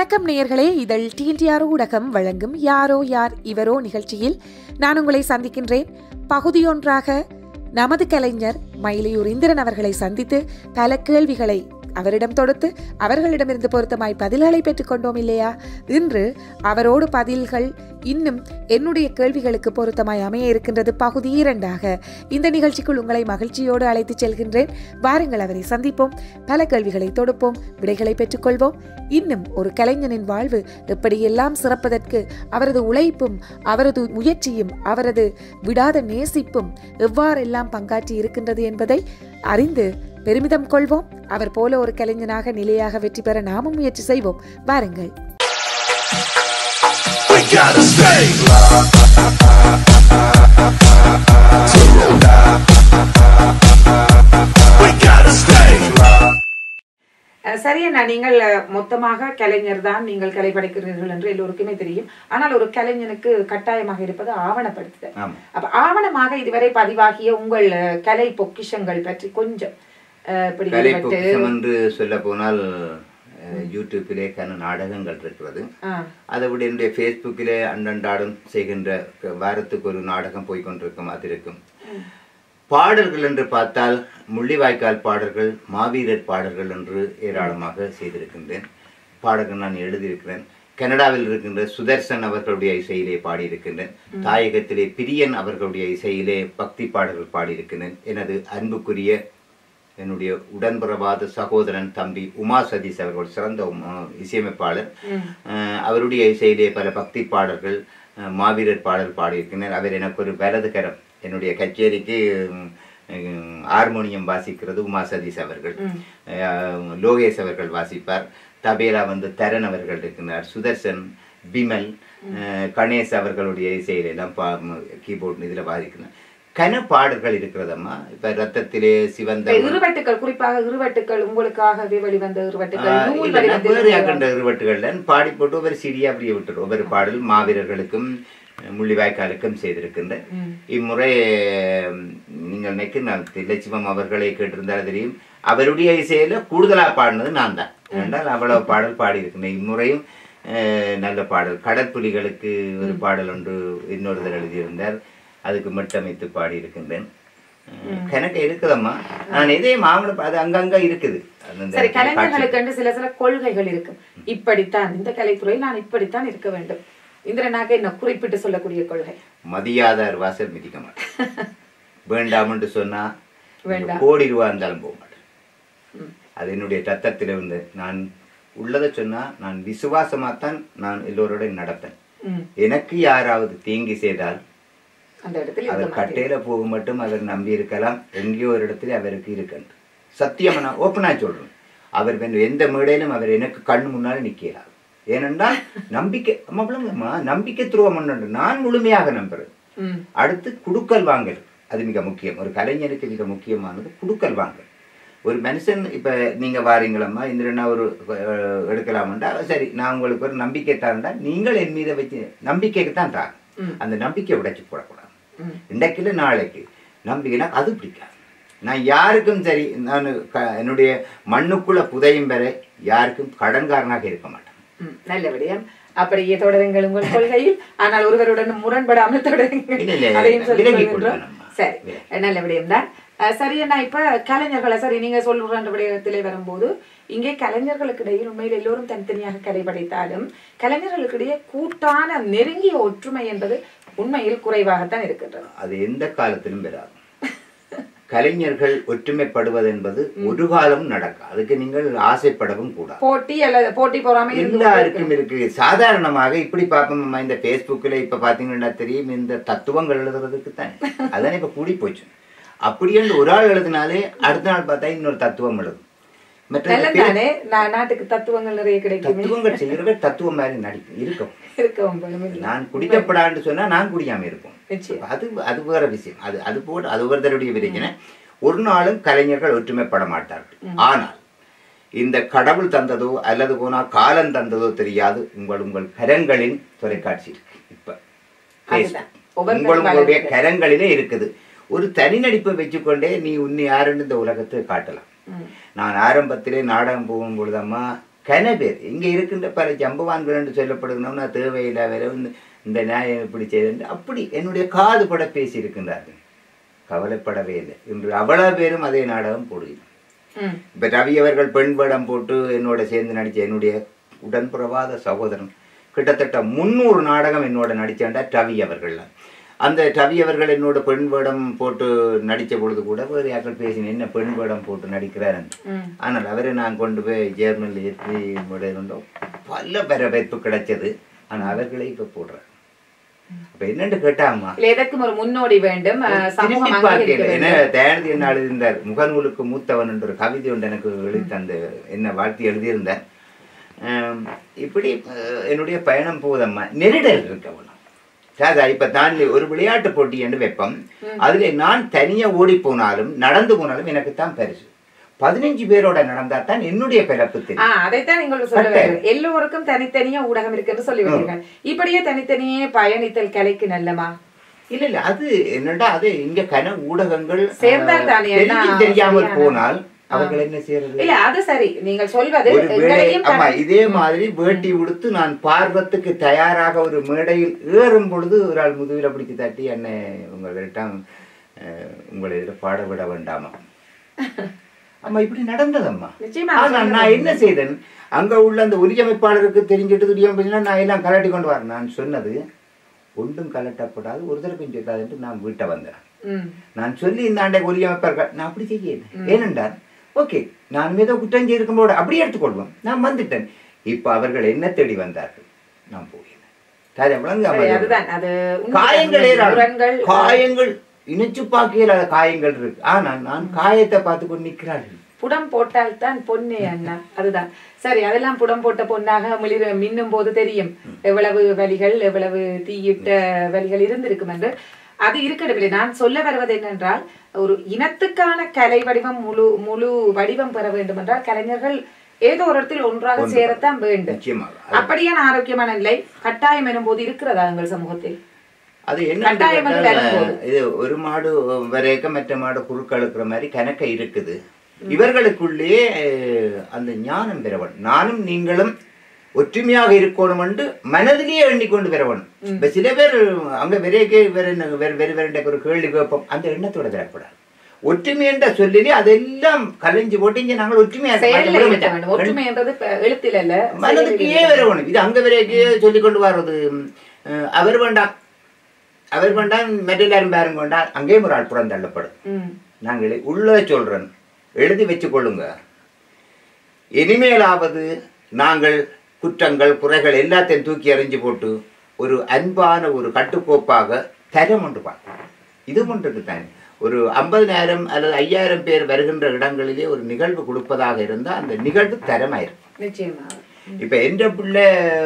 வணக்கம் நேயர்களே இதழ் டிஎன்டிஆர் ஊடகம் வழங்கும் யாரோ யார் இவரோ நிகழ்ச்சியில் நான் உங்களை சந்திக்கின்றேன் பகுதியொன்றாக நமது கலைஞர் மயிலையூர் இந்திரன் அவர்களை சந்தித்து பல கேள்விகளை அவரிடம் தொடுத்து அவர்களிடமிருந்து பொருத்தமாய் பதில்களை பெற்றுக்கொண்டோம் இல்லையா இன்று அவரோடு பதில்கள் இன்னும் என்னுடைய கேள்விகளுக்கு பொருத்தமாய் அமைய இருக்கின்றது பகுதி இரண்டாக இந்த நிகழ்ச்சிக்குள் உங்களை மகிழ்ச்சியோடு அழைத்துச் செல்கின்றேன் வாருங்கள் அவரை சந்திப்போம் பல கேள்விகளை தொடுப்போம் விடைகளை பெற்றுக்கொள்வோம் இன்னும் ஒரு கலைஞனின் வாழ்வு எப்படியெல்லாம் சிறப்பதற்கு அவரது உழைப்பும் அவரது முயற்சியும் அவரது விடாத நேசிப்பும் எவ்வாறெல்லாம் பங்காற்றி இருக்கின்றது என்பதை அறிந்து பெருமிதம் கொள்வோம் அவர் போல ஒரு கலைஞனாக நிலையாக வெற்றி பெற நாமும் முயற்சி செய்வோம் வாருங்கள் We gotta stay. We gotta stay. சரியண்ணா நீங்கள் அஹ், மொத்தமாக கலைஞர் தான் நீங்கள் கலை படைக்கிறீர்கள் என்று எல்லோருக்குமே தெரியும் ஆனால் ஒரு கலைஞனுக்கு கட்டாயமாக இருப்பது ஆவணப்படுத்துதல் ஆமா. அப்ப ஆவணமாக இதுவரை பதிவாகிய உங்கள் அஹ், கலை பொக்கிஷங்கள் பற்றி கொஞ்சம் அஹ், இப்படி கலை விட்டு- பொக்கிஷம் என்று சொல்ல போனால் அஹ், யூடியூப்பிலே கன நாடகங்கள் இருக்கிறது ஆ, அதை விட என்னுடைய ஃபேஸ்புக்கிலே அன்றன்றாடம் செய்கின்ற க- வாரத்துக்கு ஒரு நாடகம் போய் கொண்டிருக்கும் அது இருக்கும் பாடல்கள் என்று பார்த்தால் முள்ளிவாய்க்கால் பாடல்கள் மாவீரர் பாடல்கள் என்று ஏராளமாக செய்திருக்கின்றேன் பாடல்கள் நான் எழுதியிருக்கிறேன் கனடாவில் இருக்கின்ற சுதர்சன் அவர்களுடைய இசையிலே பாடியிருக்கின்றேன் தாயகத்திலே பிரியன் அவர்களுடைய இசையிலே பக்தி பாடல்கள் பாடியிருக்கின்றேன் எனது அன்புக்குரிய என்னுடைய உடன்பிறவாத சகோதரன் தம்பி உமா சதீஷ் அவர்கள் சிறந்த உமா- இசையமைப்பாளர் அஹ் அவருடைய இசையிலே பல பக்தி பாடல்கள் அஹ் மாவீரர் பாடல் பாடியிருக்கின்றனர் அவர் எனக்கு ஒரு வலது கரம் என்னுடைய கச்சேரிக்கு உம், உம், ஹார்மோனியம் வாசிக்கிறது உமா சதீஷ் அவர்கள் அஹ் லோகேஷ் அவர்கள் வாசிப்பார் தபேலா வந்து தரன் அவர்கள் இருக்கிறார் சுதர்சன் பிமல் அஹ் கணேஷ் அவர்களுடைய இசையில எல்லாம் பா கீபோர்ட் இதில் வாசிக்கிறார் கன பாடல்கள் இருக்கிறதம்மா இப்ப ரத்தத்திலே சிவந்த இப்ப இருவட்டுக்கள் குறிப்பாக இருவட்டுக்கள் உங்களுக்காகவே வெளிவந்த இருவட்டுக்கள் ஆஹ் நூல் இல்ல, நான் வடிவத்தில் வேறு யாக்கின்ற இருவட்டுகள்ல பாடி போட்டு ஒவ்வொரு சிடியா அப்படியே விட்டுரும் ஒவ்வொரு பாடல் மாவீரர்களுக்கும் அஹ், முள்ளிவாய்க்காலுக்கும் செய்திருக்கின்றேன் இம்முறை உம், நீங்கள் நினைக்க நான் தில்லச்சிவம் அவர்களை கேட்டிருந்தால் தெரியும் அவருடைய இசையில கூடுதலா பாடினது நான் தான் என்றால் அவ்வளவு பாடல் பாடி இருக்கின்றேன் இம்முறையும் அஹ், நல்ல பாடல் கடற்புலிகளுக்கு ஒரு பாடல் ஒன்று இன்னொருத்தர் எழுதியிருந்தார் அதுக்கு மட்டமைத்து பாடி இருக்கின்றேன் கணக்கு இருக்குதம்மா நான் எதையும் ஆவணம் அது அங்கங்க இருக்குது அது அந்த சரி காட்சி- கலைஞர்களுக்கு சில சில கொள்கைகள் இருக்கும் இப்படித்தான் இந்த கலைத்துறையில் நான் இப்படித்தான் இருக்க வேண்டும் இந்திரனாக என்ன குறிப்பிட்டு சொல்லக்கூடிய கொள்கை மதியாதார் வாசல் மிதிக்க மாட்டேன் வேண்டாம் என்று சொன்னா வேண்டாம். கோடி ரூபா இருந்தாலும் போக மாட்டேன் அது என்னுடைய தத்தத்தில் இருந்து நான் உள்ளதை சொன்னா நான் விசுவாசமாத்தான் நான் எல்லோரோட நடப்பேன் ம். எனக்கு யாராவது தீங்கி செய்தால் அந்த இடத்துல இருக்க அவர் மாட்டேன். கட்டையில போக மட்டும் அவர் நம்பி இருக்கலாம் எங்கேயோ ஒரு இடத்துல அவருக்கு இருக்கண்டு சத்தியமா நான் ஓப்பனா சொல்றேன் அவர் வந்து எந்த மேடையிலும் அவர் எனக்கு கண்ணு முன்னால நிக்கிறார் ஏனென்றால் நம்பிக்கை அம்மா நம்பிக்கை துருவம் பண்ணு நான் முழுமையாக நம்புறேன் ம். அடுத்து குடுக்கல் வாங்கல் அது மிக முக்கியம் ஒரு கலைஞருக்கு மிக முக்கியமானது குடுக்கல் வாங்கல் ஒரு மனுஷன் இப்ப நீங்க வாரீங்களம்மா இந்திரனா ஒரு அஹ், எடுக்கலாம்டா சரி நான் உங்களுக்கு ஒரு நம்பிக்கை தாண்டா நீங்கள் என் மீத வச்சு நம்பிக்கைக்கு தான் தாங்க ம். அந்த நம்பிக்கை உடைச்சு போடக்கூடாது ம். இன்றைக்கில் நாளைக்கு நம்பிக்கைனா அது பிடிக்காது நான் யாருக்கும் சரி நான் க- என்னுடைய மண்ணுக்குள்ள புதையும் வரை யாருக்கும் கடன்காரனாக இருக்க மாட்டேன் ம், நல்ல விடயம் அப்படியே தொடருங்கள் உங்கள் கொள்கையில் ஆனால் ஒருவருடன் முரண்படாமல் தொடருங்கள் இல்ல, இல்ல, அதையும் சொல்லிக் விலகிக் கொள்கின்றோம். கொள்ளுங்கள் அம்மா. சரி நல்ல விடயம் தான் சரி அண்ணா இப்ப கலைஞர்களை சரி நீங்க சொல்லுற விடயத்திலே வரும்போது இங்கே கலைஞர்களுக்கு இடையில் உண்மையில் எல்லோரும் தனித்தனியாக கலை படைத்தாலும் கலைஞர்களுக்கு இடையே கூட்டான நெருங்கிய ஒற்றுமை என்பது உண்மையில் குறைவாகத்தான் இருக்கின்றது அது எந்த காலத்திலும் வராது கலைஞர்கள் ஒற்றுமைப்படுவது என்பது ஒரு காலமும் நடக்கும் அதுக்கு நீங்கள் ஆசைப்படவும் கூடாது போட்டி அல்லது போட்டி பொறாமை இருந்து கொண்டே எல்லாருக்கும் இருக்கு சாதாரணமாக இப்படி பார்ப்போம் இந்த ஃபேஸ்புக்கில் இப்ப பாத்தீங்கன்னா தெரியும் இந்த தத்துவங்கள் எழுதுறதுக்கு தானே அதானே இப்ப கூடி போச்சு அப்படியே ஒரு ஆள் எழுதினாலே அடுத்த நாள் பார்த்தா இன்னொரு தத்துவம் எழுதும் மற்ற நல்லது தானே நா- நாட்டுக்கு தத்துவங்கள் நிறைய கிடைக்குமே தத்துவங்கள் செய்கிறவர் தத்துவம் மாதிரி நடிக்கும் இருக்கும் இருக்கவும் பெருமை நான் குடிக்கப்படான்னு சொன்னா நான் குடிக்காம இருப்போம் நிச்சயம். அது அது வேற விஷயம் அது அது போட்டு அது ஒருத்தருடைய பிரச்சனை ஒரு நாளும் கலைஞர்கள் ஒற்றுமைப்பட மாட்டார்கள் ஆனால் இந்த கடவுள் தந்ததோ அல்லது போனா காலம் தந்ததோ தெரியாது உங்கள் உங்கள் கரங்களின் தொலைக்காட்சி இருக்கு இப்ப அதுதான். ஒவ்வொரு உங்களுடைய வளர்கிறது. கரங்களிலே இருக்குது ஒரு தனி நடிப்பை வச்சுக்கொண்டே நீ உன்னை யாருன்னு இந்த உலகத்தை காட்டலாம் ம். நான் ஆரம்பத்திலே நாடகம் போகும் பொழுதம்மா கன பேர் இங்கே இருக்கின்ற பல ஜம்பவான்கள் என்று சொல்லப்படுகிறோம்னா தேவையில்லை வேற வந்து இந்த நியாயம் இப்படி செய்து அப்படி என்னுடைய காது பட பேசி இருக்கின்றார்கள் கவலைப்படவே இல்லை இன்று அவ்வளவு பேரும் அதே நாடகம் போடுகிறோம் ம் இப்போ ரவி அவர்கள் பெண் வேடம் போட்டு என்னோட சேர்ந்து நடித்த என்னுடைய உடன்பிறவாத சகோதரன் கிட்டத்தட்ட முந்நூறு நாடகம் என்னோட நடித்தாண்டா ரவி அவர்கள் அந்த ரவி அவர்கள் என்னோட பெண் வேடம் போட்டு நடித்த பொழுது கூட வேறு யாக்கள் பேசினேன் என்ன பெண் வேடம் போட்டு நடிக்கிறார் ம் ஆனால் அவரை நான் கொண்டு போய் ஜேர்மனில் ஏற்றி விடணும் பல வரவேற்பு கிடைச்சது ஆனால் அவர்களே இப்போ போடுறார் அப்போ என்னன்னு கேட்டாம்மா இல்ல எதற்கும் ஒரு முன்னோடி வேண்டும் அஹ், சமூகம் திரும்பி அங்கீகரிக்க பார்க்கல. என்ன வேண்டும் தயாநிதி என்ன எழுதியிருந்தார் முகநூலுக்கு மூத்தவன் என்ற ஒரு கவிதை ஒன்று எனக்கு எழுதி தந்த என்ன வாழ்த்தி எழுதியிருந்தார் ஆம், இப்படி அஹ், என்னுடைய பயணம் போதம்மா நெருடல் இருக்கவனும் சாதா இப்ப தான் ஒரு விளையாட்டு போட்டி என்று வைப்போம் அதுல நான் தனியா ஓடி போனாலும் நடந்து போனாலும் எனக்கு தான் பரிசு பதினஞ்சு பேரோட நடந்தா தான் என்னுடைய பிறப்பு ஆ தெரியும் அதைத்தான் நீங்கள் சொல்ல கரெக்ட். வேண்டும் எல்லோருக்கும் தனித்தனியா ஊடகம் இருக்குன்னு சொல்லி விட்டீர்கள் இப்படியே தனித்தனியே பயணித்தல் கலைக்கு நல்லமா இல்ல இல்ல அது என்னடா அது இங்க கன ஊடகங்கள் சேர்ந்தால் அஹ், தானே தெரிஞ்சு என்ன தெரியாமல் சரியான- போனால் அவர்கள் என்ன செய்யறது இல்ல அது சரி நீங்கள் சொல்வது ஒரு மேடை எங்களையும் ஆமா கண- இதே மாதிரி வேட்டி உடுத்து நான் பார்வத்துக்கு தயாராக ஒரு மேடையில் ஏறும் பொழுது ஒரு ஆள் முதுகில பிடிச்சு தட்டி என்னை உங்கள்கிட்ட அஹ், உங்களை இதில் பாட விட வேண்டாமா அம்மா இப்படி நடந்ததம்மா நிச்சயமா ஆனா நான் என்ன செய்தேன் அங்க உள்ள அந்த ஒலியமைப்பாளருக்கு தெரிஞ்சிட்டு தெரியாம போச்சுன்னா நான் எல்லாம் கலட்டி கொண்டு வரேன் நான் சொன்னது ஒன்றும் கலட்டப்படாது ஒருத்தருக்கும் சொல்லாதுன்ட்டு நான் வீட்டை வந்தேன் ம் நான் சொல்லி இந்த ஆண்டை ஒலியமைப்பார்கள் நான் அப்படி செய்யல ஏனென்றால் ஓகே நான் ஏதோ குற்றம் செய்திருக்கும் போது அப்படியே எடுத்துக்கொள்வோம் நான் வந்துட்டேன் இப்ப அவர்கள் என்ன தேடி வந்தார்கள் நான் போகிறேன் தாஜா விளங்காம சரி, இருக்கு. அதுதான் அது உண்மைதான். காயங்கள் ஏராளம். முரண்கள், காயங்கள் இணைச்சு பார்க்கையில காயங்கள் இருக்கு ஆனா நான் காயத்தை பார்த்து கொண்டு நிற்கிறார்கள் புடம் போட்டால் தான் பொன்னே அண்ணா அதுதான் சரி அதெல்லாம் புடம் போட்ட பொன்னாக மிளிர மின்னும் போது தெரியும் எவ்வளவு வலிகள் எவ்வளவு தீயிட்ட வலிகள் இருந்திருக்கும் என்று அது இருக்கவில்லை நான் சொல்ல வருவது என்னென்றால் ஒரு இனத்துக்கான கலை வடிவம் முழு முழு வடிவம் பெற வேண்டும் என்றால் கலைஞர்கள் ஏதோ ஒரு இடத்தில் ஒன்றாக சேரத்தான் வேண்டும் நிச்சயமாக அப்படியான ஆரோக்கியமான நிலை கட்டாயம் எனும் போது இருக்கிறதா எங்கள் சமூகத்தில் அது என்ன கட்டாயம் வந்து வரும்போது. இது ஒரு மாடு வரைக்க மற்ற மாடு குறுக்களுக்கிற மாதிரி கணக்க இருக்குது இவர்களுக்குள்ளேயே அஹ், அந்த ஞானம் பெறவன் நானும் நீங்களும் ஒற்றுமையாக இருக்கணும் என்று மனதிலேயே எண்ணிக்கொண்டு பெறவன் இப்ப சில பேர் அங்க விரைக்கே வேற என்ன வேற வேற வேற ஒரு கேள்வி கேட்போம் அந்த எண்ணத்தோட பெறக்கூடாது ஒற்றுமை என்ற சொல்லிலே அதெல்லாம் கலைஞ்சு போட்டு இங்க நாங்கள் ஒற்றுமையா செயலில் இருக்க வேண்டும் ஒற்றுமை என்றது இப்ப எழுத்தில் அல்ல மனதுக்கு ஏன் வரணும் இது அங்க வரைக்கே சொல்லி கொண்டு வர்றது அஹ், அவர் வேண்டாம் அவர் வேண்டாம் மற்ற எல்லாரும் பேரும் வேண்டாம் அங்கேயும் ஒரு ஆள் புறம் தள்ளப்படும் ம் நாங்கள் உள்ளதை சொல்றேன் எழுதி வச்சுக்கொள்ளுங்க இனிமேலாவது நாங்கள் குற்றங்கள் குறைகள் எல்லாத்தையும் தூக்கி எறிஞ்சு போட்டு ஒரு அன்பான ஒரு கட்டுக்கோப்பாக தரம் ஒன்று பார்க்கணும் இது ஒன்றுக்கு தான் ஒரு ஐம்பதினாயிரம் அல்லது ஐயாயிரம் பேர் வருகின்ற இடங்களிலே ஒரு நிகழ்வு கொடுப்பதாக இருந்தால் அந்த நிகழ்வு தரமாயிருக்கும் நிச்சயமாக இப்ப என்ற பிள்ளை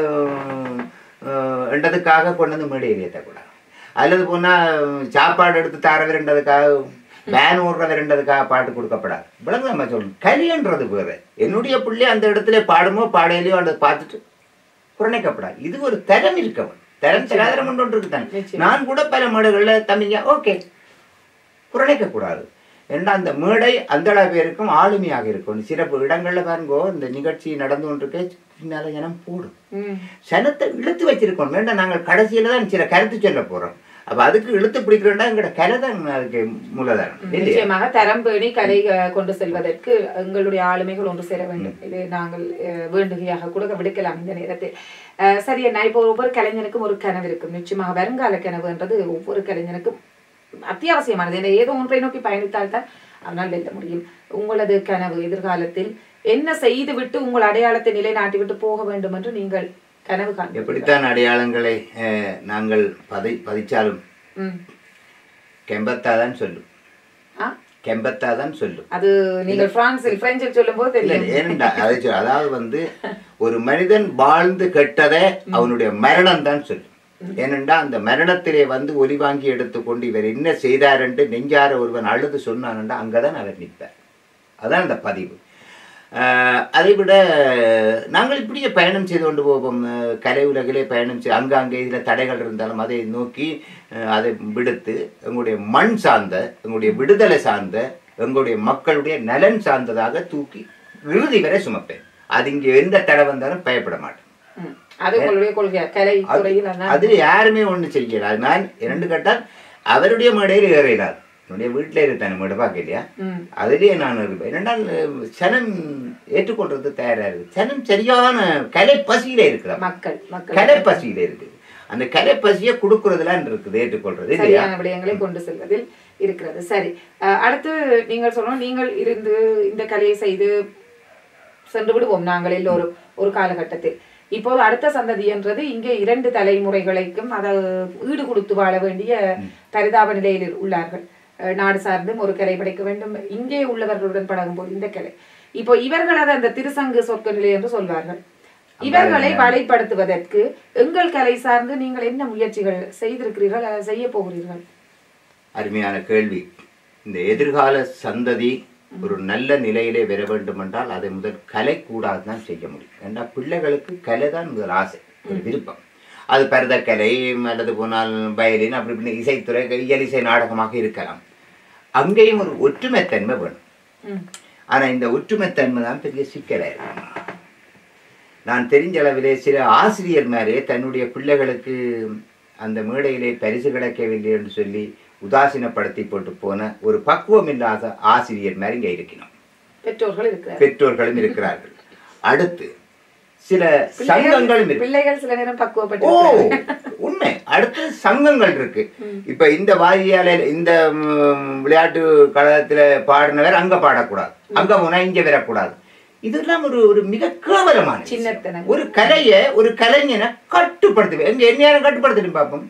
அஹ், என்றதுக்காக கொண்டு வந்து மேடையில் ஏற்றக்கூடாது அல்லது போனா சாப்பாடு எடுத்து தாரவர்ன்றதுக்காக வேன் ஓடுறவர்ன்றதுக்காக பாட்டு கொடுக்கப்படாது விளங்க நம்ம சொல்லணும் கலின்றது வேறு என்னுடைய பிள்ளை அந்த இடத்துல பாடுமோ பாடையிலையோ அதை பார்த்துட்டு புறணைக்கப்படாது இது ஒரு தரம் இருக்கவன் தரம் தராதரம் ஒன்று ஒன்று இருக்குதான் நிச்சயம். நான் கூட பல மேடைகள்ல தம்பிங்க ஓகே புறணைக்க கூடாது ஏன்னா அந்த மேடை அந்த அளவு பேருக்கும் ஆளுமையாக இருக்கும் சிறப்பு இடங்கள்ல பாருங்கோ இந்த நிகழ்ச்சி நடந்து கொண்டிருக்க பின்னால ஜனம் போடும் ம் சனத்தை இழுத்து வச்சிருக்கோம் வேண்டாம் நாங்கள் கடைசியில தான் சில கருத்து சொல்ல போறோம் அப்ப அதுக்கு இழுத்து பிடிக்கிறோம்னா எங்களோட கலை தான் அதுக்கு மூலதானம் இல்லையா நிச்சயமாக தரம் பேணி கலை அஹ், கொண்டு செல்வதற்கு எங்களுடைய ஆளுமைகள் ஒன்று சேர வேண்டும் இது நாங்கள் அஹ், வேண்டுகையாக கூட விடுக்கலாம் இந்த நேரத்தில் அஹ், சரி அண்ணா இப்போ ஒவ்வொரு கலைஞனுக்கும் ஒரு கனவு இருக்கும் நிச்சயமாக வருங்கால கனவுன்றது ஒவ்வொரு கலைஞனுக்கும் அத்தியாவசியமானது ஏன்னா ஏதோ ஒன்றை நோக்கி பயணித்தால் தான் அவனால் வெல்ல முடியும் உங்களது கனவு எதிர்காலத்தில் என்ன செய்து விட்டு உங்கள் அடையாளத்தை நிலைநாட்டி விட்டு போக வேண்டும் என்று நீங்கள் கனவு காண்பீர்கள் எப்படித்தான் அடையாளங்களை அஹ், நாங்கள் பதி பதிச்சாலும் ம் கெம்பத்தா தான் சொல்லும் ஆ கெம்பத்தா தான் சொல்லும் அது நீங்கள் பிரான்சில் பிரெஞ்சில் சொல்லும் போது இல்ல, தெரியும் ஏனென்றா அதை சொல்- அதாவது வந்து ஒரு மனிதன் வாழ்ந்து கெட்டதை அவனுடைய மரணம் தான் சொல்லும் ஏனென்றா அந்த மரணத்திலே வந்து ஒலி வாங்கி எடுத்துக்கொண்டு இவர் என்ன செய்தார் என்று நெஞ்சார ஒருவன் அழுது சொன்னான்டா அங்கதான் அவர் நிற்பார் அதான் அந்த பதிவு ஆஹ் அதை விட நாங்கள் இப்படியே பயணம் செய்து கொண்டு போவோம் அஹ் கலை உலகிலே பயணம் செய் அங்கங்கே இதில் தடைகள் இருந்தாலும் அதை நோக்கி அஹ் அதை விடுத்து எங்களுடைய மண் சார்ந்த எங்களுடைய விடுதலை சார்ந்த எங்களுடைய மக்களுடைய நலன் சார்ந்ததாக தூக்கி இறுதி வரை சுமப்பேன் அது இங்க எந்த தடை வந்தாலும் பயப்பட மாட்டேன் ம். அது உங்களுடைய கொள்கை கலை துறையில் அதான் அதுல யாருமே ஒண்ணு செய்யல அது நான் இரண்டு கேட்டால் அவருடைய மேடையில் ஏறினார் என்னுடைய வீட்டில் இருந்தேன் மேடை பார்க்க இல்லையா ம். அதுலயே நான் இருப்பேன் இரண்டால் சனம் ஏற்றுக்கொள்றது தயாரா இருக்கு சனம் சரியான கலை பசியில இருக்கிறார் மக்கள் மக்கள் கலை பசியில இருக்குது அந்த கலை பசியை கொடுக்கறதுலாம் இருக்குது ஏற்றுக்கொள்றது இல்லையா சரியான விடயங்களை கொண்டு செல்வதில் இருக்கிறது சரி அஹ், அடுத்து நீங்கள் சொல்லணும் நீங்கள் இருந்து இந்த கலையை செய்து சென்று விடுவோம் நாங்கள் எல்லோரும் ஒரு காலகட்டத்தில் இப்போது அடுத்த சந்ததி என்றது இங்கே இரண்டு தலைமுறைகளுக்கும் அதை ஈடு கொடுத்து வாழ வேண்டிய பரிதாப நிலையில் உள்ளார்கள் அஹ், நாடு சார்ந்தும் ஒரு கலை படைக்க வேண்டும் இங்கே உள்ளவர்களுடன் பழகும்போது இந்த கலை இப்போ இவர்கள் அதை அந்த திருசங்கு சொற்க நிலை என்று சொல்வார்கள் இவர்களை வழிப்படுத்துவதற்கு எங்கள் கலை சார்ந்து நீங்கள் என்ன முயற்சிகள் செய்திருக்கிறீர்கள் அதை செய்ய போகிறீர்கள் அருமையான கேள்வி இந்த எதிர்கால சந்ததி ஒரு நல்ல நிலையிலே வர வேண்டும் என்றால் அதை முதல் கலை கூடாது தான் செய்ய முடியும் ஏன்னா பிள்ளைகளுக்கு கலை தான் முதல் ஆசை ஒரு விருப்பம் அது பரதக்கலை அல்லது போனால் வயலின் அப்படி இப்படி இசைத்துறை இயல் இசை நாடகமாக இருக்கலாம் அங்கேயும் ஒரு ஒற்றுமைத்தன்மை வேணும் ம். ஆனா இந்த ஒற்றுமைத்தன்மை தான் பெரிய சிக்கலாக இருக்கும் நான் தெரிஞ்ச அளவிலே சில ஆசிரியர் மேலே தன்னுடைய பிள்ளைகளுக்கு அந்த மேடையிலே பரிசு கிடைக்கவில்லை என்று சொல்லி உதாசீனப்படுத்தி போட்டு போன ஒரு பக்குவம் இல்லாத ஆசிரியர் மாதிரி இங்கே இருக்கணும் பெற்றோர்கள் இருக்கிறார் பெற்றோர்களும் இருக்கிறார்கள் அடுத்து சில சங்கங்களும் இருக்கு பிள்ளைகள் சில நேரம் ஓ பக்குவப்பட்டு உண்மை அடுத்து சங்கங்கள் இருக்கு இப்ப இந்த வாரியால இந்த ம், விளையாட்டு கழகத்துல பாடினவர் அங்க பாடக்கூடாது அங்க போனா இங்க வரக்கூடாது இதெல்லாம் ஒரு ஒரு மிக கேவலமான விஷயம். சின்னத்தனம். ஒரு கலைய ஒரு கலைஞனை கட்டுப்படுத்து எங்க என்ன நேரம் கட்டுப்படுத்திட்டு பார்ப்போம்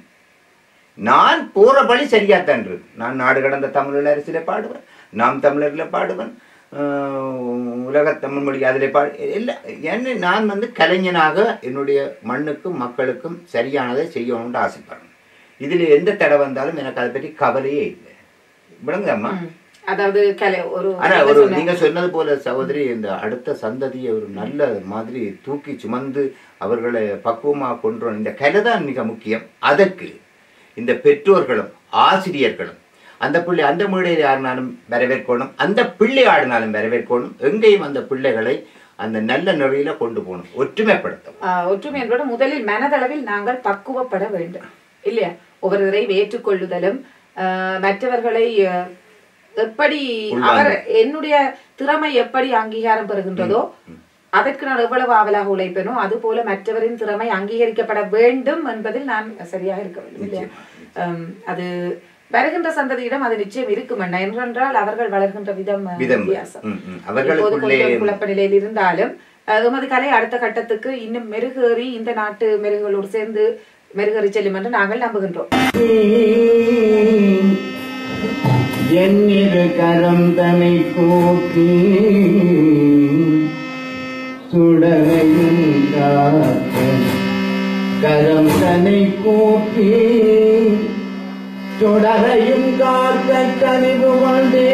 நான் போற வழி சரியாத்தான் இருக்கு நான் நாடு கடந்த தமிழ் அரசியல பாடுவேன் நாம் தமிழர்ல பாடுவேன் ஆஹ் உலக தமிழ் மொழி அதில் பா இல்லை என்ன நான் வந்து கலைஞனாக என்னுடைய மண்ணுக்கும் மக்களுக்கும் சரியானதை செய்யணும்னு ஆசைப்படுறேன் இதில் எந்த தடை வந்தாலும் எனக்கு அதை பற்றி கவலையே இல்லை விளங்குதாம்மா ம். அதாவது கலை ஒரு ஆனா என்ன ஒரு சொன்ன- நீங்க சொன்னது போல சகோதரி இந்த அடுத்த சந்ததியை ஒரு நல்ல மாதிரி தூக்கி சுமந்து அவர்களை பக்குவமா கொண்டு வரணும். இந்த கலை தான் மிக முக்கியம் அதற்கு இந்த பெற்றோர்களும் ஆசிரியர்களும் அந்த பிள்ளை அந்த மேடையில் யாருனாலும் வரவேற்கணும் அந்த பிள்ளை ஆடினாலும் வரவேற்கணும் எங்கேயும் அந்த பிள்ளைகளை அந்த நல்ல நெறியில கொண்டு போகணும் ஒற்றுமைப்படுத்தணும் ஆஹ், ஒற்றுமை என்பது முதலில் மனதளவில் நாங்கள் பக்குவப்பட வேண்டும் இல்லையா ஒவ்வொருவரை ஏற்றுக்கொள்ளுதலும் ஆஹ், மற்றவர்களை ஆஹ், எப்படி அவர் என்னுடைய திறமை எப்படி அங்கீகாரம் பெறுகின்றதோ அதற்கு நான் எவ்வளவு ஆவலாக உழைப்பேனோ அது போல மற்றவரின் திறமை அங்கீகரிக்கப்பட வேண்டும் என்பதில் நான் சரியாக இருக்க வேண்டும் இல்லையா ஆம், அது வருகின்ற சந்ததியிடம் அது நிச்சயம் இருக்கும் அண்ணா என்றால் அவர்கள் வளர்கின்ற விதம் ஆஹ், விதம் வித்தியாசம் ம், ம். இப்போது அவர்களுக்குள்ளே கொஞ்சம் குழப்ப நிலையில் இருந்தாலும் அஹ், எமது கலை அடுத்த கட்டத்துக்கு இன்னும் மெருகேறி இந்த நாட்டு மெருகுகளோடு சேர்ந்து மெருகேறி செல்லும் என்று நாங்கள் நம்புகின்றோம் என்னிரு கரம் தனை கூப்பி சுடலையும் காக்க கரம் தனை கூப்பி சுடலையும் காக்க கனிவு கொண்டே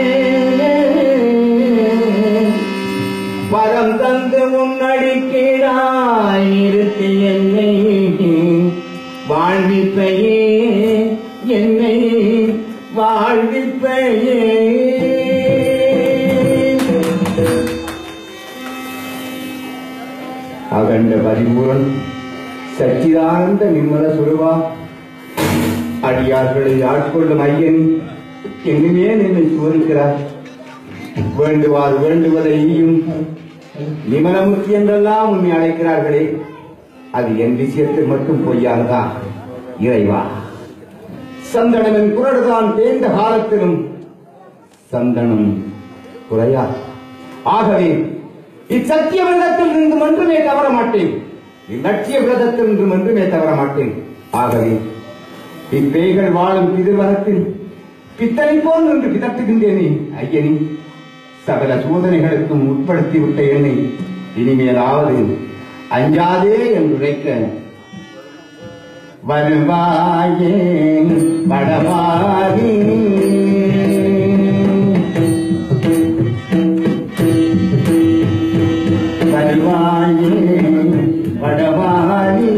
வரம் தந்து முன்னடிக்கிறாய் நிறுத்தி என்னை வாழ்விப்பையே என்னை வாழ்விப்பையே அகண்ட பரிபூரன் சச்சிதானந்த நிர்மல சுருவா அடியார்களை ஆட்கொள்ளும் ஐயன் எங்குமே என்னை சோதிக்கிறார் வேண்டுவார் வேண்டுவதையும் நிமலமுத்தி என்றெல்லாம் உண்மை அழைக்கிறார்களே அது என் விஷயத்தில் மட்டும் பொய்யானதா இறைவா சந்தனமின் குரடுதான் தேர்ந்த காலத்திலும் சந்தனம் குறையா ஆகவே இச்சத்திய விரதத்தில் இன்று மட்டுமே தவற மாட்டேன் இலட்சிய விரதத்தில் இன்று மட்டுமே தவற மாட்டேன் ஆகவே இப்பேய்கள் வாழும் பிதிர்வனத்தில் பித்தனை போல் என்று பிதற்றுகின்றேனே ஐயனி சகல சோதனைகளுக்கும் உட்படுத்தி விட்ட என்னை இனிமேலாவது அஞ்சாதே என்று உரைக்க வருவாயே வடவாரி வருவாயே வடவாரி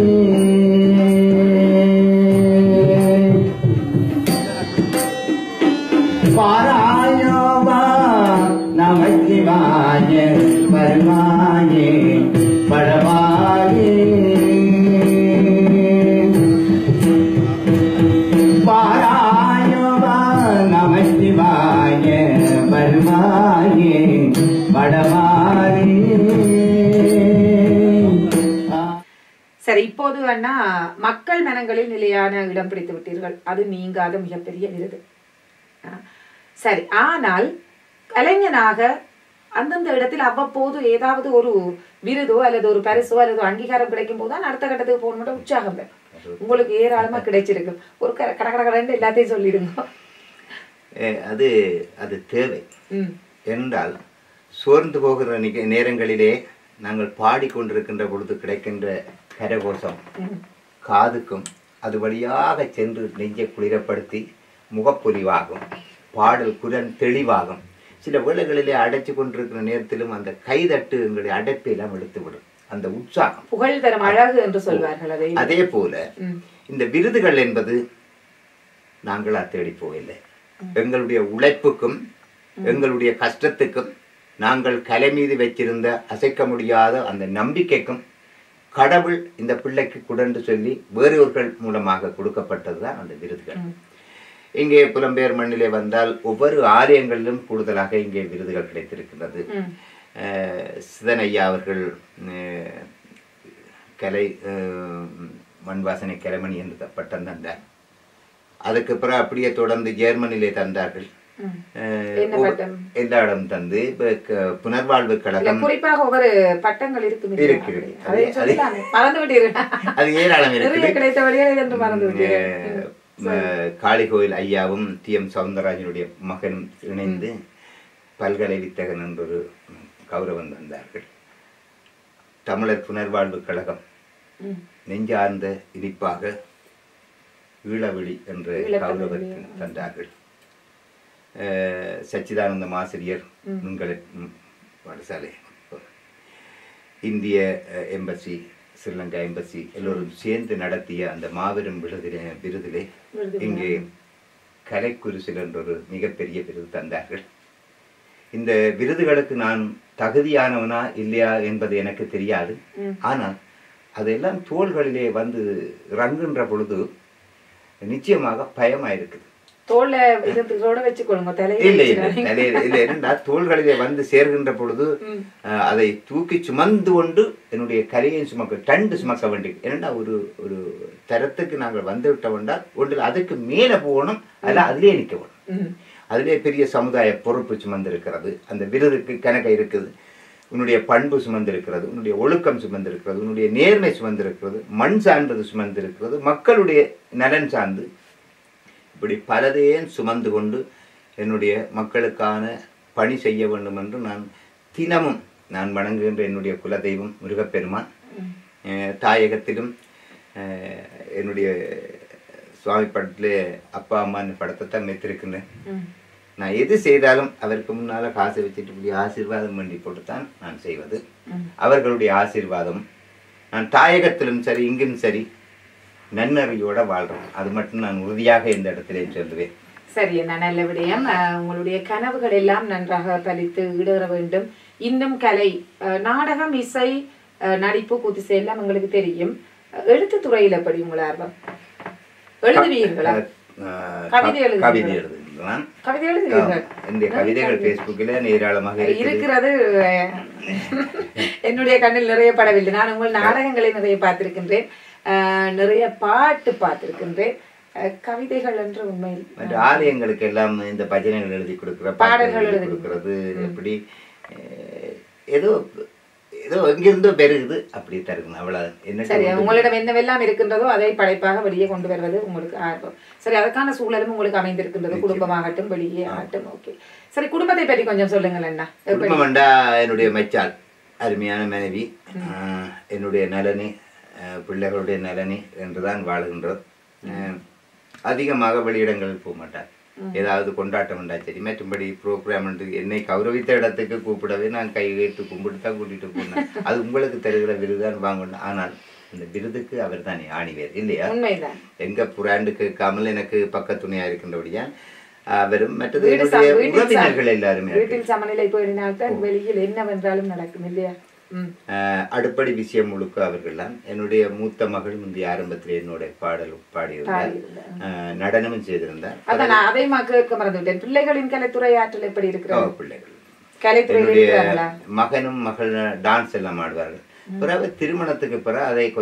பாராயோவா நமச்சிவாய வருவாயே இப்போது அண்ணா மக்கள் மனங்களில் நிலையான இடம் பிடித்து விட்டீர்கள் அது நீங்காத மிகப்பெரிய விருது ஆ, சரி ஆனால் கலைஞனாக அந்தந்த இடத்தில் அவ்வப்போது ஏதாவது ஒரு விருதோ அல்லது ஒரு பரிசோ அல்லது ஒரு அங்கீகாரம் கிடைக்கும் போது தான் அடுத்த கட்டத்துக்கு போகணும்னு உற்சாகம் வரும் உங்களுக்கு ஏராளமா கிடைச்சிருக்கு ஒரு கட கட கட கடன்னு எல்லாத்தையும் சொல்லிடுங்க அஹ் அது அது தேவை ம் என்றால் சோர்ந்து போகிற நிக- நேரங்களிலே நாங்கள் பாடிக்கொண்டிருக்கின்ற பொழுது கிடைக்கின்ற கரகோஷம் காதுக்கும் அது வழியாக சென்று நெஞ்சை குளிரப்படுத்தி முகப்பொலிவாகும் பாடல் குரல் தெளிவாகும் சில வேளைகளிலே அடைச்சு கொண்டிருக்கிற நேரத்திலும் அந்த கைதட்டு எங்களுடைய அடைப்பை எல்லாம் எடுத்துவிடும் அந்த உற்சாகம் புகழ் தரும் அழகு என்று சொல்வார்கள் அதை அதே போல ம். இந்த விருதுகள் என்பது நாங்களா தேடி போகவில்லை எங்களுடைய உழைப்புக்கும் எங்களுடைய கஷ்டத்துக்கும் நாங்கள் கலை மீது வச்சிருந்த அசைக்க முடியாத அந்த நம்பிக்கைக்கும் கடவுள் இந்த பிள்ளைக்கு குடன்று சொல்லி வேறொருவர் மூலமாக கொடுக்கப்பட்டதுதான் அந்த விருதுகள் இங்கே புலம்பெயர் மண்ணிலே வந்தால் ஒவ்வொரு ஆலயங்களிலும் கூடுதலாக இங்கே விருதுகள் கிடைத்திருக்கின்றது ம். அஹ் சிதன் ஐயா அவர்கள் அஹ், கலை அஹ், மண்வாசனை கலைமணி என்று த- பட்டம் தந்தார் அதுக்கு பிறகு அப்படியே தொடர்ந்து ஜெர்மனிலே தந்தார்கள் ம். அஹ், என்ன ஒவ்வொரு- பட்டம்? எல்லா இடம் தந்து இப்ப க- புனர்வாழ்வு இல்ல, கழகம் குறிப்பாக ஒவ்வொரு பட்டங்கள் இருக்கும் இல்லையா? இருக்கு, இருக்கு. அதை அது- சொல்லலாமே. மறந்து விட்டீர்கள் அது ஏராளம் நிறைய இருக்குது கிடைத்த வழியாக என்று மறந்து அஹ், விட்டீர்கள் ம- காளிகோயில் ஐயாவும் டி எம் சவுந்தரராஜனுடைய மகனும் இணைந்து பல்கலை வித்தகன் என்றொரு கௌரவம் தந்தார்கள் தமிழர் புனர்வாழ்வு கழகம் ம். நெஞ்சார்ந்த இனிப்பாக ஈழவிழி என்ற ஈழத்தமிழ் கௌரவத்தை விழி. தந்தார்கள் அஹ், சச்சிதானந்தம் ஆசிரியர் நுண்கலை ம், பாடசாலை இந்திய அஹ், எம்பசி ஸ்ரீலங்கா எம்பசி எல்லோரும் சேர்ந்து நடத்திய அந்த மாபெரும் விருதிலே விருதிலே விருது இங்கே கலைக்குரிசில் என்ற ஒரு மிகப்பெரிய விருது தந்தார்கள் இந்த விருதுகளுக்கு நான் தகுதியானவனா இல்லையா என்பது எனக்கு தெரியாது ஆனால் அதெல்லாம் தோள்களிலே வந்து இறங்குன்ற பொழுது நிச்சயமாக பயமாயிருக்குது தோல்ல இதோட வச்சுக்கொள்ளுங்க தலையில இல்லை இல்லை வச்சுடாதீங்க. தலையில இல்லை என்றால் தோள்களிலே வந்து சேர்கின்ற பொழுது அஹ், அதை தூக்கி சுமந்து கொண்டு என்னுடைய கரையை சுமக்க டண்டு சுமக்க வேண்டியது ஏன்னா ஒரு ஒரு தரத்துக்கு நாங்கள் வந்து விட்டோம் என்றால் ஒன்றில் அதுக்கு மேலே போகணும் அதில் அதிலே நிற்க வேணும் ம். அதிலே பெரிய சமுதாய பொறுப்பு சுமந்திருக்கிறது அந்த விருதுக்கு கணக்கு இருக்குது உன்னுடைய பண்பு சுமந்திருக்கிறது உன்னுடைய ஒழுக்கம் சுமந்திருக்கிறது உன்னுடைய நேர்மை சுமந்திருக்கிறது மண் சார்ந்தது சுமந்திருக்கிறது மக்களுடைய நலன் சார்ந்து இப்படி பலதையும் சுமந்து கொண்டு என்னுடைய மக்களுக்கான பணி செய்ய வேண்டும் என்று நான் தினமும் நான் வணங்குகின்ற என்னுடைய குலதெய்வம் முருகப்பெருமான் அஹ் தாயகத்திலும் அஹ் என்னுடைய சுவாமி படத்திலே அப்பா அம்மான்னு படத்தை தான் மெத்திருக்கின்றேன் ம். நான் எது செய்தாலும் அவருக்கு முன்னால காசை வச்சுட்டு இப்படி ஆசீர்வாதம் பண்ணி போட்டு தான் நான் செய்வது அவர்களுடைய ஆசீர்வாதம் நான் தாயகத்திலும் சரி இங்கும் சரி நன்னறியோட வாழ்றேன் அது மட்டும் நான் உறுதியாக இந்த இடத்திலே சொல்லுவேன் சரி என்ன நல்ல விடயம் அஹ், உங்களுடைய கனவுகள் எல்லாம் நன்றாக பலித்து ஈடேற வேண்டும் இன்னும் கலை அஹ், நாடகம் இசை அஹ், நடிப்பு குதிசை எல்லாம் உங்களுக்கு தெரியும் அஹ், எழுத்துத் துறையில் எப்படி உங்கள் ஆர்வம் எழுதுவீர்களா அஹ் கவிதை எழுதுவீர்களா? கவிதை எழுதுகிறேன் கவிதை எழுதுவீர்கள் என்னுடைய கவிதைகள் ஃபேஸ்புக்கில் ஏராளமாக இருக்குது இருக்கிறது அஹ், என்னுடைய கண்ணில் நிறைய படவில்லை நான் உங்கள் நாடகங்களை நிறைய பார்த்திருக்கின்றேன் அஹ், நிறைய பாட்டு பார்த்திருக்கின்றேன் அஹ், கவிதைகள் என்று உண்மையில் மற்ற ஆலயங்களுக்கு எல்லாம் இந்த பஜனைகள் எழுதி கொடுக்கிற பாடல்கள் பாடல்கள் எழுதி எழுதி கொடுக்கிறது எப்படி அஹ், ஏதோ ஏதோ எங்கிருந்தோ பெருகுது அப்படி தருங்க அவ்வளவு என்ன சரி உங்களிடம் என்னவெல்லாம் இருக்கின்றதோ அதை படைப்பாக வெளியே கொண்டு வருவது உங்களுக்கு ஆர்வம் சரி அதற்கான சூழலும் உங்களுக்கு அமைந்திருக்கின்றது குடும்பமாகட்டும் வெளியே ஆகட்டும் ஓகே சரி குடும்பத்தை பற்றி கொஞ்சம் சொல்லுங்கள் அண்ணா எப்படி குடும்பம் வேண்டா என்னுடைய மைச்சால் அருமையான மனைவி ஆஹ், என்னுடைய நலனி ஆஹ், பிள்ளைகளுடைய நலனி என்றுதான் வாழ்கின்றோம் ஆஹ், அதிகமாக வெளியிடங்கள் போக மாட்டார் ஏதாவது கொண்டாட்டம் உண்டா சரி மற்றும்படி ப்ரோக்ராம் என்னை கௌரவித்த இடத்துக்கு கூப்பிடவே நான் கை கேட்டு கும்பிட்டு தான் கூட்டிட்டு போனேன் அது உங்களுக்கு தருகிற விருதுதான் வாங்கணும் ஆனால் இந்த விருதுக்கு அவர் தானே ஆணிவேர் இல்லையா உண்மைதான் எங்க புராண்டு கேட்காமல் எனக்கு பக்கத்துணையா இருக்கின்றபடியா அவரும் மற்றது வீடு என்னுடைய சா- வீட்டில் சா- உறவினர்கள் எல்லாருமே வீட்டில் சமநிலை போயினால்தான் வெளியில் என்னவென்றாலும் நடக்கும் இல்லையா ம் ஆஹ் அடுப்படி விஷயம் முழுக்க அவர்கள்லாம் என்னுடைய மூத்த மகள் முந்தைய ஆரம்பத்தில் என்னோட பாடல் பாடியிருந்தார் பாடியிருந்தார். ஆஹ் நடனமும் செய்திருந்தார் அதான் நான் அதை மா கேட்க மறந்து விட்டேன் பிள்ளைகளின் கலைத்துறை ஆற்றல் எப்படி அவ இருக்கிறது பிள்ளைகள் கலைத்துறையில் என்னுடைய இருக்கிறாங்களா மகனும் மகள் டான்ஸ் எல்லாம் ஆடுவார்கள் பிறகு திருமணத்துக்கு பிறகு அதை கொஞ்சம்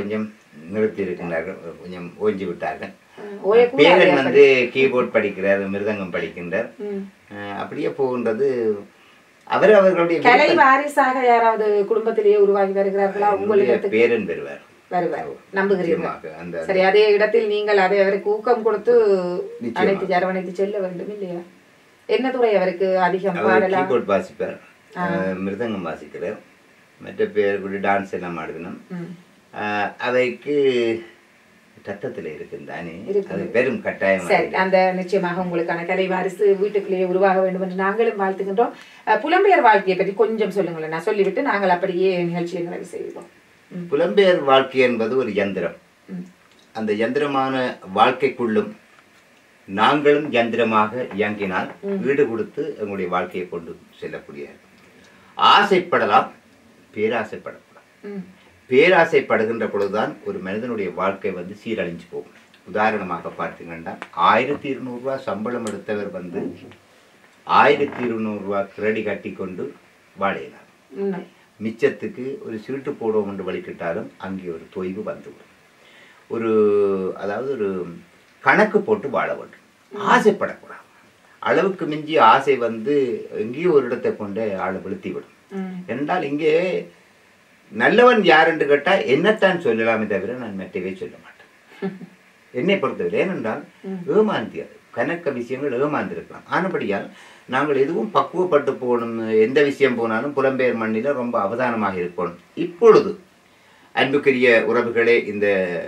நிறுத்தி இருக்கின்றார்கள் கொஞ்சம் ஓய்ஞ்சு விட்டார்கள் ஓயக்கூடாது பேரன் அப்படி. வந்து கீபோர்ட் படிக்கிறார் மிருதங்கம் படிக்கின்றார் ம். அஹ் அப்படியே போகின்றது அவர் அவர்களுடைய கலை விருப்பம். வாரிசாக யாராவது குடும்பத்திலேயே உருவாகி வருகிறார்களா என்னுடைய உங்களிடத்துக்கு பேரன் பெறுவார் வருவார் நம்புகிறீர்கள் நிச்சயமாக. அந்த சரி அதே இடத்தில் நீங்கள் அதை அவருக்கு ஊக்கம் கொடுத்து நிச்சயமாக. அனைத்து அரவணைத்து செல்ல வேண்டும் இல்லையா என்ன துறை அவருக்கு அதிகம் அவர் பாடலாம் கீபோர்ட் வாசிப்பார் அஹ் மிருதங்கம் வாசிக்கிறார் மற்ற பேர் கூட டான்ஸ் எல்லாம் ஆடுவினோம் ம். அவைக்கு ரத்தத்தில் இருக்கும் தானே இருக்குது. அது பெரும் கட்டாயம் சரி அந்த நிச்சயமாக உங்களுக்கான கலை வாரிசு வீட்டுக்குள்ளேயே உருவாக வேண்டும் என்று நாங்களும் வாழ்த்துகின்றோம் அஹ், புலம்பெயர் வாழ்க்கையை பற்றி கொஞ்சம் சொல்லுங்களேன் நான் சொல்லிவிட்டு நாங்கள் அப்படியே நிகழ்ச்சியை நிறைவு செய்வோம் ம். புலம்பெயர் வாழ்க்கை என்பது ஒரு யந்திரம் ம். அந்த யந்திரமான வாழ்க்கைக்குள்ளும் நாங்களும் யந்திரமாக இயங்கினால் வீடு கொடுத்து எங்களுடைய வாழ்க்கையை கொண்டு செல்லக்கூடிய ஆசைப்படலாம் பேராசைப்படக்கூடாது ம். பேராசைப்படுகின்ற பொழுதுதான் ஒரு மனிதனுடைய வாழ்க்கை வந்து சீரழிஞ்சு போகும் உதாரணமாக பார்த்தீங்கன்னா ஆயிரத்தி இருநூறுவா சம்பளம் எடுத்தவர் வந்து ஆயிரத்தி இருநூறுவா கிரெடி கட்டி கொண்டு வாழையினார் உண்மை மிச்சத்துக்கு ஒரு சீட்டு போடுவோம் என்று வலிக்கிட்டாலும் அங்கே ஒரு தொய்வு வந்துவிடும் ஒரு அதாவது ஒரு கணக்கு போட்டு வாழ வேண்டும் ஆசைப்படக்கூடாது அளவுக்கு மிஞ்சி ஆசை வந்து எங்கேயோ ஒரு இடத்தை கொண்டு ஆளை விழுத்தி விடும் ம். என்றால் இங்கே நல்லவன் யார் என்று கேட்டால் என்னத்தான் சொல்லலாமே தவிர நான் மற்றவே சொல்ல மாட்டேன் என்னை பொறுத்தவரை ஏனென்றால் ஏமாந்தியது கணக்க விஷயங்கள் ஏமாந்திருக்கலாம் ஆனபடியால் நாங்கள் எதுவும் பக்குவப்பட்டு போகணும் எந்த விஷயம் போனாலும் புலம்பெயர் மண்ணில் ரொம்ப அவதானமாக இருக்கணும் இப்பொழுது அன்புக்குரிய உறவுகளே இந்த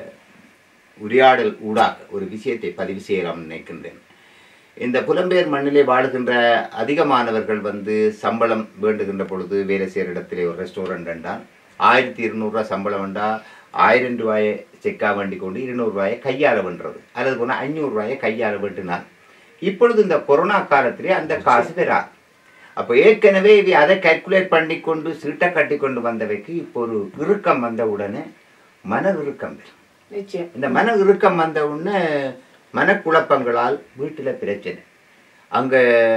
உரையாடல் ஊடாக ஒரு விஷயத்தை பதிவு செய்யலாம் நினைக்கின்றேன் இந்த புலம்பெயர் மண்ணிலே வாழுகின்ற அதிகமானவர்கள் வந்து சம்பளம் வேண்டுகின்ற பொழுது வேலை செய்கிற இடத்திலே ஒரு ரெஸ்டாரண்ட் என்றால் ஆயிரத்தி இருநூறுவா சம்பளம் வேண்டா ஆயிரம் ரூபாயை செக்கா வேண்டி கொண்டு இருநூறுவாயை கையாள வேண்டுறது அல்லது போனால் ஐநூறுரூவாயை கையாள வேண்டினால் இப்பொழுது இந்த கொரோனா காலத்திலே அந்த காசு பெறாது அப்போ ஏற்கனவே இவை அதை கால்குலேட் பண்ணி கொண்டு சீட்டை கட்டி கொண்டு வந்தவைக்கு இப்போ ஒரு இறுக்கம் வந்த உடனே மன இறுக்கம் பெறும் நிச்சயம் இந்த மன இறுக்கம் வந்த உடனே மனக்குழப்பங்களால் வீட்டில் பிரச்சனை அங்கே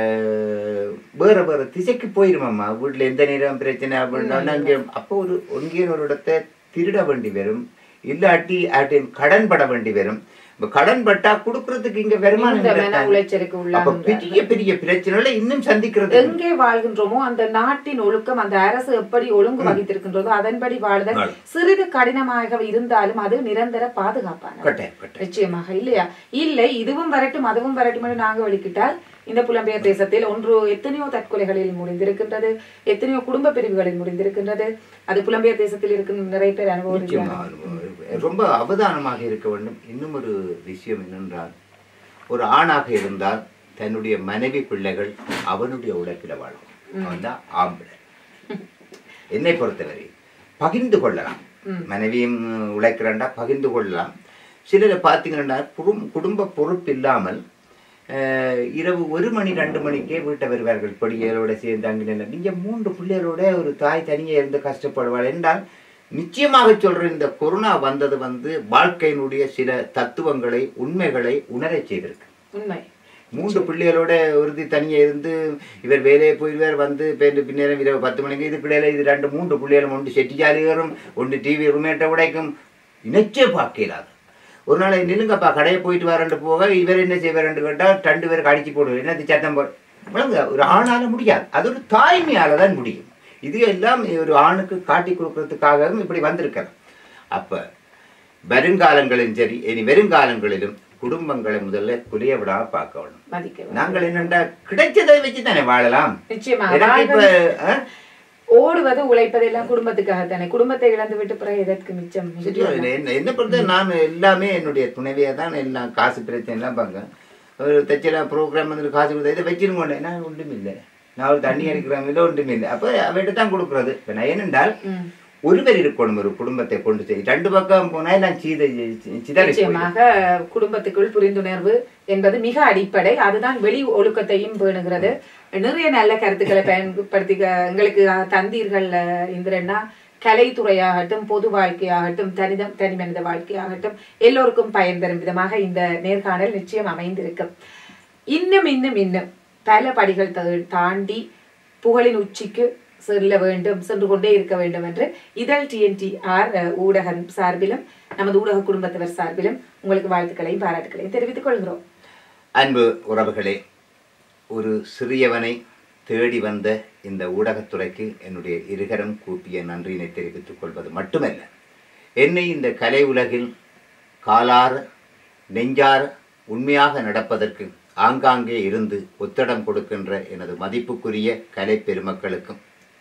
வேற வேற திசைக்கு போயிருமாம்மா வீட்டில் எந்த நேரம் பிரச்சனை அப்படின்னா அங்கே அப்போ ஒரு ஒன்றிய ஒரு இடத்தை திருட வேண்டி வரும் இல்லாட்டி ஆட்டின் கடன் பட வேண்டி வரும் இப்போ கடன் பட்டா கொடுக்கறதுக்கு இங்க வருமானம் இந்த இல்லை மன தானே. உளைச்சலுக்கு அப்ப உள்ளாகின்றார்கள். பெரிய பெரிய பிரச்சனைகளை இன்னும் சந்திக்கிறது எங்கே வாழ்கின்றோமோ அந்த நாட்டின் ஒழுக்கம் அந்த அரசு எப்படி ஒழுங்கு வகித்திருக்கின்றதோ அதன்படி வாழ்தல் வாழ். சிறிது கடினமாக இருந்தாலும் அது நிரந்தர பாதுகாப்பான கட்டாயம் கட்டாயம் நிச்சயமாக இல்லையா இல்லை இதுவும் வரட்டும் அதுவும் வரட்டும் என்று நாங்க வெளிக்கிட்டால் இந்த புலம்பெயர் தேசத்தில் ஒன்று எத்தனையோ தற்கொலைகளில் முடிந்திருக்கின்றது எத்தனையோ குடும்ப பிரிவுகளில் முடிந்திருக்கின்றது அது புலம்பெயர் தேசத்தில் இருக்கும் நிறைய பேர் அனுபவம் நிச்சயமா அனுபவம். ரொம்ப அவதானமாக இருக்க வேண்டும் இன்னும் ஒரு விஷயம் என்னென்றால் ஒரு ஆணாக இருந்தால் தன்னுடைய மனைவி பிள்ளைகள் அவனுடைய உழைப்பில வாழும் அவன் தான் ஆம்பளை என்னை பொறுத்தவரை பகிர்ந்து கொள்ளலாம் மனைவியும் உழைக்கிறாண்டா பகிர்ந்து கொள்ளலாம் சிலரை பார்த்தீங்கன்னா குடும் குடும்ப பொறுப்பு இல்லாமல் அஹ், இரவு ஒரு மணி ரெண்டு மணிக்கே வீட்டை வருவார்கள் பொடிகளோட சேர்ந்து அங்கே நீங்க மூன்று பிள்ளைகளோட ஒரு தாய் தனியே இருந்து கஷ்டப்படுவாள் என்றால் நிச்சயமாக சொல்ற இந்த கொரோனா வந்தது வந்து வாழ்க்கையினுடைய சில தத்துவங்களை உண்மைகளை உணரச் செய்திருக்கு உண்மை மூன்று பிள்ளைகளோட ஒருத்தி தனியே இருந்து இவர் வேலையை போயிடுவார் வந்து பேருந்து பின்னேரம் இரவு பத்து மணிக்கு இது பிள்ளைகளை இது ரெண்டு மூன்று பிள்ளைகளும் ஒன்று செட்டி ஜாலி ஏறும் ஒன்று டிவி ருமேட்டை உடைக்கும் இணைச்சே பார்க்கலாது ஒரு நாள் நில்லுங்கப்பா கடையை போயிட்டு வரண்டு போக இவர் என்ன செய்வார்னு கேட்டால் ரெண்டு பேருக்கு அடிச்சு போடுவார் என்னது சத்தம் போ விளங்குதா? ஒரு ஆணால முடியாது அது ஒரு தாய்மையால தான் முடியும் இது எல்லாம் ஒரு ஆணுக்கு காட்டி கொடுக்கறதுக்காகவும் இப்படி வந்திருக்கிறது அப்ப வருங்காலங்களிலும் சரி இனி வருங்காலங்களிலும் குடும்பங்களை முதல்ல குறைய விடாம பார்க்க வேணும் மதிக்க வேண்டும். நாங்கள் என்னண்டா கிடைச்சதை வச்சு தானே வாழலாம் நிச்சயமாக எனக்கு இப்ப வாழ்வது- ஆ? ஓடுவது உழைப்பது எல்லாம் குடும்பத்துக்காகத்தானே குடும்பத்தை இழந்து விட்டு பிறகு எதற்கு மிச்சம் சரியா இல்லை. என்ன என்ன பொறுத்த நான் எல்லாமே என்னுடைய துணைவியா தான் எல்லாம் காசு பிரச்சனை எல்லாம் பார்க்க ஒரு தச்சல ப்ரோக்ராம் வந்து காசு கொடுத்தா இதை வச்சிருக்கோண்டே நான் ஒன்றும் இல்லை நான் ஒரு தண்ணி அடிக்கிறேன் இல்லை ஒன்றும் இல்லை அப்போ அவர்கிட்ட தான் கொடுக்குறது இப்போ நான் ஏனென்றால் ம். ஒருவர் இருக்கணும் ஒரு குடும்பத்தை கொண்டு செய் ரெண்டு பக்கம் போனா எல்லாம் சீத சிதறி போயிடும். நிச்சயமாக குடும்பத்துக்குள் புரிந்துணர்வு என்பது மிக அடிப்படை அதுதான் வெளி ஒழுக்கத்தையும் பேணுகிறது நிறைய நல்ல கருத்துக்களை பயன்படுத்தி எங்களுக்கு தந்தீர்கள் அஹ், இந்திரன்னா கலைத்துறையாகட்டும் பொது வாழ்க்கையாகட்டும் தனிதம் தனி மனித வாழ்க்கையாகட்டும் எல்லோருக்கும் பயன் தரும் விதமாக இந்த நேர்காணல் நிச்சயம் அமைந்திருக்கும் இன்னும் இன்னும் இன்னும் பல படிகள் தா- தாண்டி புகழின் உச்சிக்கு செல்ல வேண்டும் சென்று கொண்டே இருக்க வேண்டும் என்று இதழ் டிஎன்டிஆர் ஊடகம் சார்பிலும் நமது ஊடக குடும்பத்தவர் சார்பிலும் உங்களுக்கு வாழ்த்துக்களையும் பாராட்டுக்களையும் தெரிவித்துக் கொள்கிறோம் அன்பு உறவுகளே ஒரு சிறியவனை தேடி வந்த இந்த ஊடகத்துறைக்கு என்னுடைய இருகரம் கூப்பிய நன்றியினை தெரிவித்துக் கொள்வது மட்டுமல்ல என்னை இந்த கலை உலகில் காலார நெஞ்சார உண்மையாக நடப்பதற்கு ஆங்காங்கே இருந்து ஒத்தடம் கொடுக்கின்ற எனது மதிப்புக்குரிய கலை பெருமக்களுக்கும்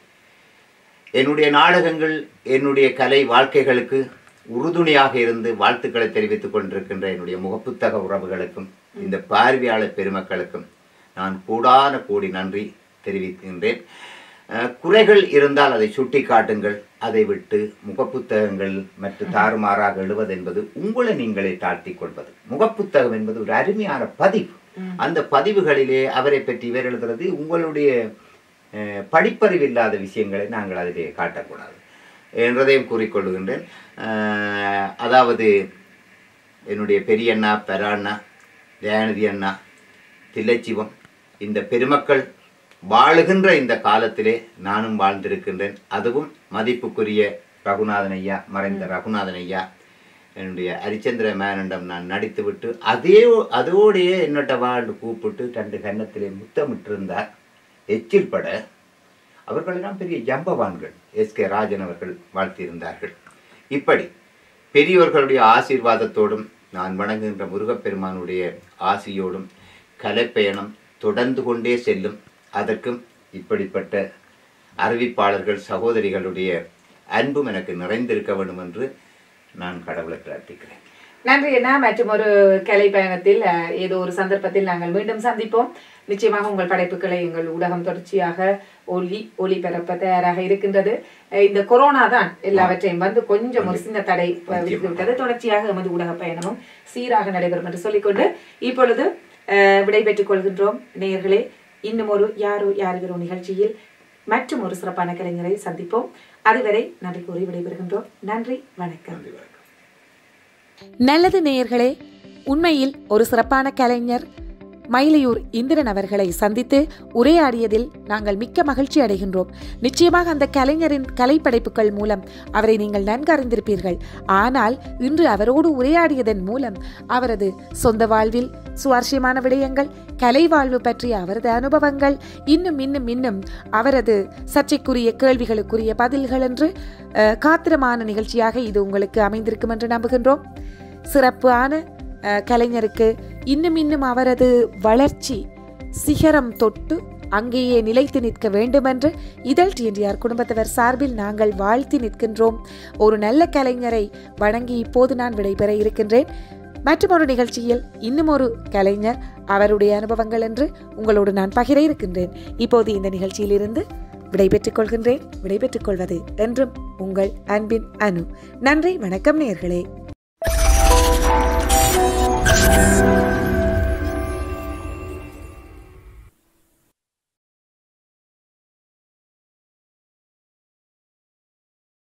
என்னுடைய நாடகங்கள் என்னுடைய கலை வாழ்க்கைகளுக்கு உறுதுணையாக இருந்து வாழ்த்துக்களை தெரிவித்துக் கொண்டிருக்கின்ற என்னுடைய முகப்புத்தக உறவுகளுக்கும் இந்த பார்வையாளர் பெருமக்களுக்கும் நான் கூடான கோடி நன்றி தெரிவிக்கின்றேன் அஹ், குறைகள் இருந்தால் அதை சுட்டி காட்டுங்கள் அதை விட்டு முகப்புத்தகங்கள் மற்றும் தாறுமாறாக எழுவது என்பது உங்களை நீங்களே தாழ்த்திக் கொள்வது முகப்புத்தகம் என்பது ஒரு அருமையான பதிவு அந்த பதிவுகளிலே அவரை பற்றி இவர் எழுதுறது உங்களுடைய அஹ், படிப்பறிவு இல்லாத விஷயங்களை நாங்கள் அதிலே காட்டக்கூடாது என்றதையும் கூறிக்கொள்கின்றேன் அஹ், அதாவது என்னுடைய பெரியண்ணா பெராண்ணா தயாநிதி அண்ணா தில்லைச்சிவம் இந்த பெருமக்கள் வாழுகின்ற இந்த காலத்திலே நானும் வாழ்ந்திருக்கின்றேன் அதுவும் மதிப்புக்குரிய ரகுநாதன் ஐயா மறைந்த ரகுநாதன் ஐயா என்னுடைய ஹரிச்சந்திர மேனண்டம் நான் நடித்துவிட்டு அதே அதோடையே என்னட்ட வாழ்ந்து கூப்பிட்டு ரெண்டு கன்னத்திலே முத்தமிட்டிருந்தார் எச்சில் பட அவர்களெல்லாம் பெரிய ஜம்பவான்கள் எஸ் கே ராஜன் அவர்கள் வாழ்த்தியிருந்தார்கள் இப்படி பெரியவர்களுடைய ஆசீர்வாதத்தோடும் நான் வணங்குகின்ற முருகப்பெருமானுடைய ஆசியோடும் கலைப்பயணம் தொடர்ந்து கொண்டே செல்லும் அதற்கும் இப்படிப்பட்ட அறிவிப்பாளர்கள் சகோதரிகளுடைய அன்பும் எனக்கு நிறைந்திருக்க வேண்டும் என்று நான் கடவுளை பிரார்த்திக்கிறேன் நன்றி அண்ணா மற்றும் ஒரு கலை பயணத்தில் அஹ், ஏதோ ஒரு சந்தர்ப்பத்தில் நாங்கள் மீண்டும் சந்திப்போம் நிச்சயமாக உங்கள் படைப்புகளை எங்கள் ஊடகம் தொடர்ச்சியாக ஒளி ஒளிபரப்ப தயாராக இருக்கின்றது அஹ், இந்த கொரோனா தான் எல்லாவற்றையும் வந்து கொஞ்சம் ஒரு சின்ன தடை அஹ், விதித்து விட்டது தொடர்ச்சியாக எமது ஊடக பயணமும் சீராக நடைபெறும் என்று சொல்லிக்கொண்டு இப்பொழுது அஹ், விடைபெற்றுக் கொள்கின்றோம் நேயர்களே இன்னும் ஒரு யாரோ யாருகிறோ நிகழ்ச்சியில் மற்றும் ஒரு சிறப்பான கலைஞரை சந்திப்போம் அதுவரை நன்றி கூறி விடைபெறுகின்றோம் நன்றி வணக்கம் நன்றி வணக்கம் நல்லது நேயர்களே உண்மையில் ஒரு சிறப்பான கலைஞர் மயிலையூர் இந்திரன் அவர்களை சந்தித்து உரையாடியதில் நாங்கள் மிக்க மகிழ்ச்சி அடைகின்றோம் நிச்சயமாக அந்த கலைஞரின் கலைப்படைப்புகள் மூலம் அவரை நீங்கள் நன்கு அறிந்திருப்பீர்கள் ஆனால் இன்று அவரோடு உரையாடியதன் மூலம் அவரது சொந்த வாழ்வில் சுவாரஸ்யமான விடயங்கள் கலை வாழ்வு பற்றிய அவரது அனுபவங்கள் இன்னும் இன்னும் இன்னும் அவரது சர்ச்சைக்குரிய கேள்விகளுக்குரிய பதில்கள் என்று அஹ், காத்திரமான நிகழ்ச்சியாக இது உங்களுக்கு அமைந்திருக்கும் என்று நம்புகின்றோம் சிறப்பான அஹ், கலைஞருக்கு இன்னும் இன்னும் அவரது வளர்ச்சி சிகரம் தொட்டு அங்கேயே நிலைத்து நிற்க வேண்டுமென்று இதழ் டிஎன்டிஆர் குடும்பத்தவர் சார்பில் நாங்கள் வாழ்த்தி நிற்கின்றோம் ஒரு நல்ல கலைஞரை வணங்கி இப்போது நான் விடைபெற இருக்கின்றேன் மற்றும் ஒரு நிகழ்ச்சியில் இன்னும் ஒரு கலைஞர் அவருடைய அனுபவங்கள் என்று உங்களோடு நான் பகிர இருக்கின்றேன் இப்போது இந்த நிகழ்ச்சியிலிருந்து விடைபெற்றுக் கொள்கின்றேன் விடைபெற்றுக் கொள்வது என்றும் உங்கள் அன்பின் அனு நன்றி வணக்கம் நேயர்களே